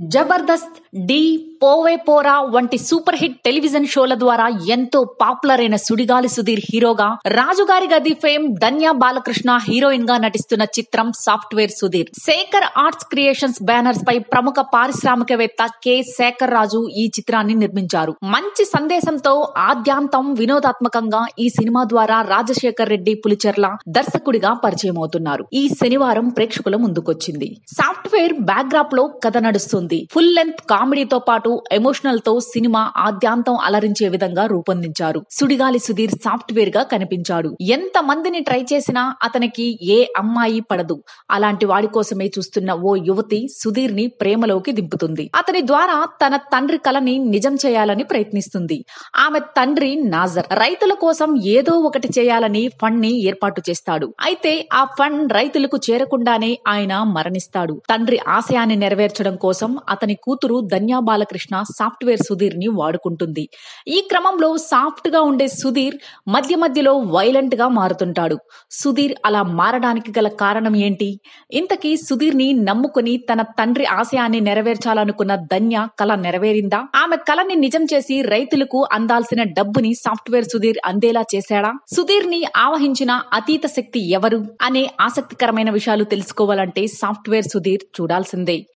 Jabardasth D పోవే పోరా వంటి సూపర్ హిట్ టెలివిజన్ షోల ద్వారా ఎంతో పాపులర్ అయిన సుడిగాలి సుధీర్ హీరోగా రాజుగారి గది ఫేమ్ ధన్య బాలకృష్ణ హీరోయిన్ గా నటిస్తున్న చిత్రం software Sudheer Sekhar arts creations banners పై ప్రముఖ పారిశ్రామికవేత్త కె శేఖర్ రాజు ఈ చిత్రాన్ని నిర్మించారు మంచి సందేశంతో ఆద్యాంతం వినోదాత్మకంగా ఈ సినిమా ద్వారా రాజశేఖర్ రెడ్డి పులిచెర్ల దర్శకుడిగా పరిచయం అవుతున్నారు ఈ శనివారం ప్రేక్షకుల ముందుకొచ్చింది సాఫ్ట్వేర్ బ్యాక్డ్రాప్ లో కథ నడుస్తుంది ఫుల్ లెంత్ కామెడీతో పాటు ఎమోషనల్ తో సినిమా ఆద్యాంతం అలరించే విధంగా రూపొందించారు సుడిగాలి సుధీర్ సాఫ్ట్వేర్ గా కనిపించాడు ఎంత మందిని ట్రై చేసినా అతనికి ఏ అమ్మాయి పడదు అలాంటి వాడి కోసమే చూస్తున్న ఓ యువతి సుధీర్ ని ప్రేమలోకి దింపుతుంది అతని ద్వారా తన తండ్రి కలని నిజం చేయాలని ప్రయత్నిస్తుంది ఆమె తండ్రి నాజర్ రైతుల కోసం ఏదో ఒకటి చేయాలని ఫండ్ ని ఏర్పాటు చేస్తాడు అయితే ఆ ఫండ్ రైతులకు చేరకుండానే ఆయన మరణిస్తాడు తండ్రి ఆశయాన్ని నెరవేర్చడం కోసం అతని కూతురు ధన్యా బాలకృష్ణ సాఫ్ట్వేర్ సుధీర్ ని వాడుకుంటుంది ఈ క్రమంలో సాఫ్ట్ గా ఉండే సుధీర్ మధ్య మధ్యలో వైలెంట్ గా మారుతుంటాడు సుధీర్ అలా మారడానికి గల కారణం ఏంటి ఇంతకీ సుధీర్ ని నమ్ముకుని తన తండ్రి ఆశయాన్ని నెరవేర్చాలనుకున్న ధన్య కళ నెరవేరిందా ఆమె కళని నిజం చేసి రైతులకు అందాల్సిన డబ్బుని సాఫ్ట్వేర్ సుధీర్ అందేలా చేశాడా సుధీర్ ని ఆవహించిన అతీత శక్తి ఎవరు అనే ఆసక్తికరమైన విషయాలు తెలుసుకోవాలంటే సాఫ్ట్వేర్ సుధీర్ చూడాల్సిందే